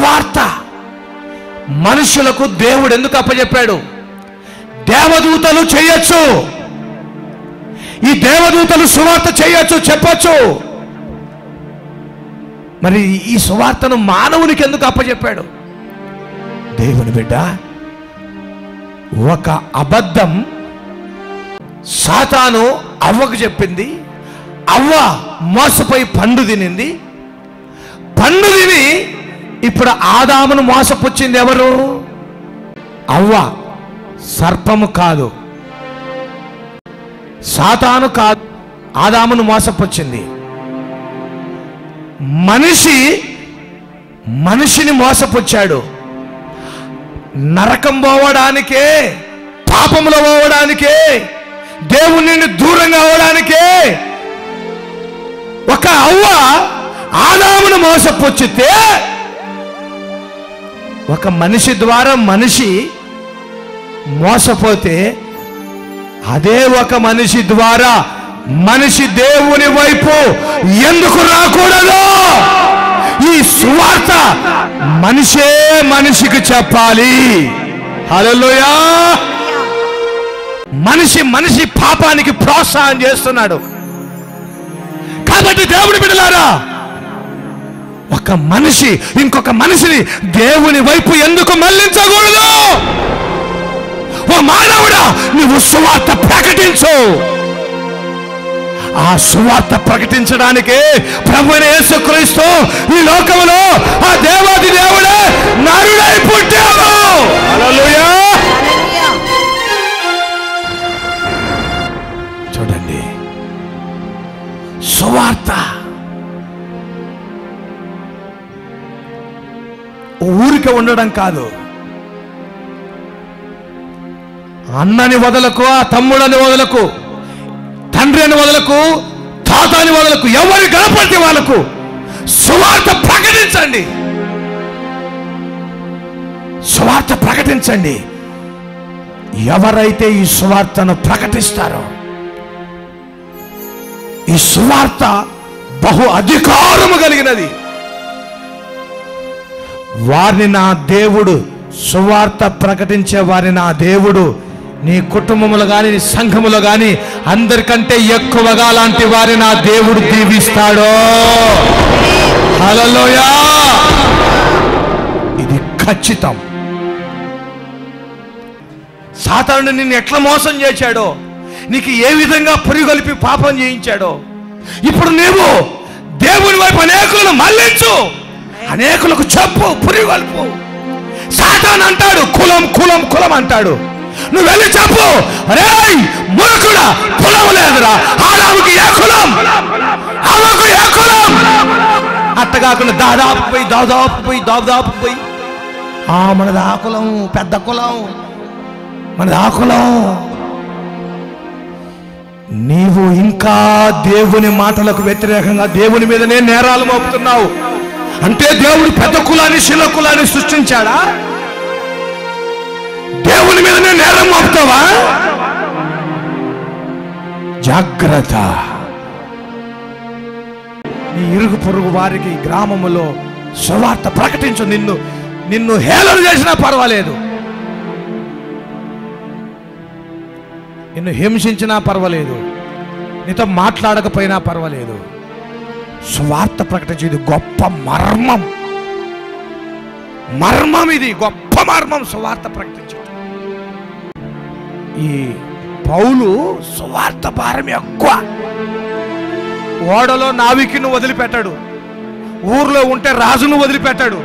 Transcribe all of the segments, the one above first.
సువార్త మనుషులకు దేవుడు ఎందుకు అప్పచెప్పాడు దేవదూతలు చేయొచ్చు ఈ దేవదూతలు సువార్త చేయొచ్చు చెప్పొచ్చు మరి ఈ సువార్తను మానవునికి ఎందుకు అప్పచెప్పాడు దేవుని బిడ్డ ఒక అబద్ధం సాతాను అవ్వకు చెప్పింది అవ్వ మోసపోయి పండు తినింది పండు తిని ఇప్పుడు ఆదామును మోసపుచ్చింది ఎవరు అవ్వ సర్పము కాదు సాతాను కాదు ఆదామును మోసపుచ్చింది మనిషి మనిషిని మోసపుచ్చాడు నరకం పోవడానికే పాపములో పోవడానికే దేవుని నుండి దూరంగా అవడానికే ఒక అవ్వ ఆదామును మోసపుచ్చితే ఒక మనిషి ద్వారా మనిషి మోసపోతే అదే ఒక మనిషి ద్వారా మనిషి దేవుని వైపు ఎందుకు రాకూడదు ఈ సువార్త మనిషే మనిషికి చెప్పాలి హల్లెలూయా మనిషి మనిషి పాపానికి ప్రోత్సాహం చేస్తున్నాడు కాబట్టి దేవుని బిడ్డలారా ఒక మనిషి ఇంకొక మనిషిని దేవుని వైపు ఎందుకు మళ్లించకూడదు ఓ మానవుడా నువ్వు సువార్త ప్రకటించు ఆ సువార్త ప్రకటించడానికి ప్రభు యేసుక్రీస్తు ఈ లోకంలో ఆ దేవాది దేవుడే నరుడై పుట్టాడు హల్లెలూయా చూడండి సువార్త ఊరికే ఉండడం కాదు అన్నని వదలకు ఆ తమ్ముడని వదలకు తండ్రి అని వదలకు తాత అని వదలకు ఎవరి గణపతి వాళ్ళకు సువార్త ప్రకటించండి సువార్త ప్రకటించండి ఎవరైతే ఈ సువార్తను ప్రకటిస్తారో ఈ సువార్త బహు అధికారము కలిగినది వారిని నా దేవుడు సువార్త ప్రకటించే వారిని నా దేవుడు నీ కుటుంబములో కానీ నీ సంఘములో కానీ అందరికంటే ఎక్కువగా లాంటి వారి నా దేవుడు దీవిస్తాడో హల్లెలూయా ఇది ఖచ్చితం సాతానుడు నిన్ను ఎట్లా మోసం చేశాడో నీకు ఏ విధంగా పురిగొలిపి పాపం చేయించాడో ఇప్పుడు నీవు దేవుని వైపు అనేకులను మళ్ళించు అనేకులకు చెప్పు పురిగొల్పు సాతాన్ అంటాడు కులం కులం కులం అంటాడు నువ్వు వెళ్ళి చెప్పు అరే మూర్ఖుడా కులం లేదురా ఆదాముకి ఏ కులం అమ్మకు ఏ కులం అట్ట కాకుండా దాదాపు పోయి దాదాపు పోయి దాదాపు పోయి ఆ మనది ఆ కులం పెద్ద కులం మనది ఆ కులం నీవు ఇంకా దేవుని మాటలకు వ్యతిరేకంగా దేవుని మీదనే నేరాలు మోపుతున్నావు అంటే దేవుడు పెద్ద కులాన్ని శిల కులాన్ని సృష్టించాడా దేవుని మీదనే నేరం మోపుతావా జాగ్రత్త నీ ఇరుగు పొరుగు వారికి గ్రామములో సువార్త ప్రకటించు నిన్ను నిన్ను హేళన చేసినా పర్వాలేదు నిన్ను హింసించినా పర్వాలేదు నీతో మాట్లాడకపోయినా పర్వాలేదు సువార్త ప్రకటించి ఇది గొప్ప మర్మం మర్మం ఇది గొప్ప మర్మం సువార్త ప్రకటించడం ఈ పౌలు సువార్త భారం ఎక్కువ ఓడలో నావికిను వదిలిపెట్టాడు ఊర్లో ఉంటే రాజును వదిలిపెట్టాడు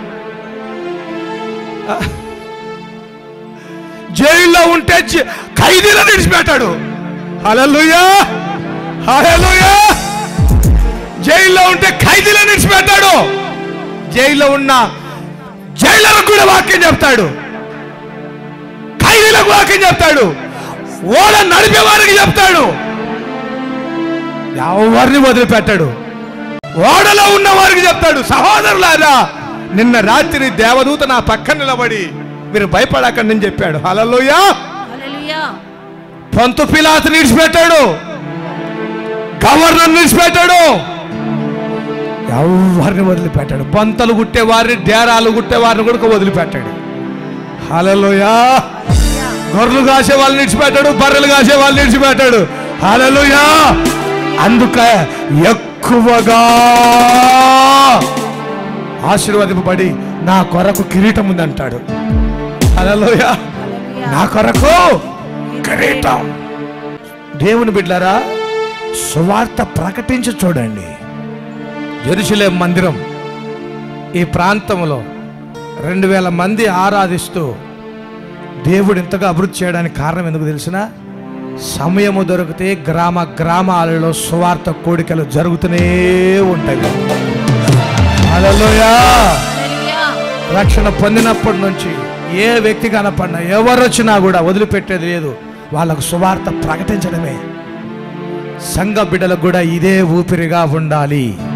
జైల్లో ఉంటే జ- ఖైదీలను విడిచిపెట్టాడు హల్లెలూయా హల్లెలూయా జైల్లో ఉంటే ఖైదీలను విడిచిపెట్టాడు జైల్లో ఉన్న జైలర్కు కూడా వాక్యం చెప్తాడు ఖైదీలకు వాక్యం చెప్తాడు ఓడ నడిపే వారికి చెప్తాడు ఎవరిని వదిలిపెట్టాడు ఓడలో ఉన్న వారికి చెప్తాడు సహోదరులారా నిన్న రాత్రి దేవదూత నా పక్కన నిలబడి మీరు భయపడకండి అని చెప్పాడు హల్లెలూయా హల్లెలూయా పంతు పిలాతు విడిచిపెట్టాడు గవర్నర్ విడిచిపెట్టాడు ఎవరిని వదిలిపెట్టాడు బంతలు గుట్టేవారిని డేరాలు గుట్టేవారిని కూడా వదిలిపెట్టాడు హలోయా గొర్రెలు కాసే వాళ్ళని విడిచిపెట్టాడు బర్రెలు కాసే వాళ్ళని విడిచిపెట్టాడు హలోయా అందుక ఎక్కువగా ఆశీర్వదింపబడి నా కొరకు కిరీటం ఉందంటాడు హలోయ నా కొరకు కిరీటం దేవుని బిడ్డారా సువార్త ప్రకటించి చూడండి జెరూసలేం మందిరం ఈ ప్రాంతంలో రెండు వేల మంది ఆరాధిస్తూ దేవుడు ఇంతగా అభివృద్ధి చేయడానికి కారణం ఎందుకు తెలిసిన సమయము దొరికితే గ్రామ గ్రామాలలో సువార్త కోడికలు జరుగుతూనే ఉంటాయి హల్లెలూయా రక్షణ పొందినప్పటి నుంచి ఏ వ్యక్తి కనపడినా ఎవరు వచ్చినా కూడా వదిలిపెట్టేది లేదు వాళ్ళకు సువార్త ప్రకటించడమే సంఘ బిడ్డలకు కూడా ఇదే ఊపిరిగా ఉండాలి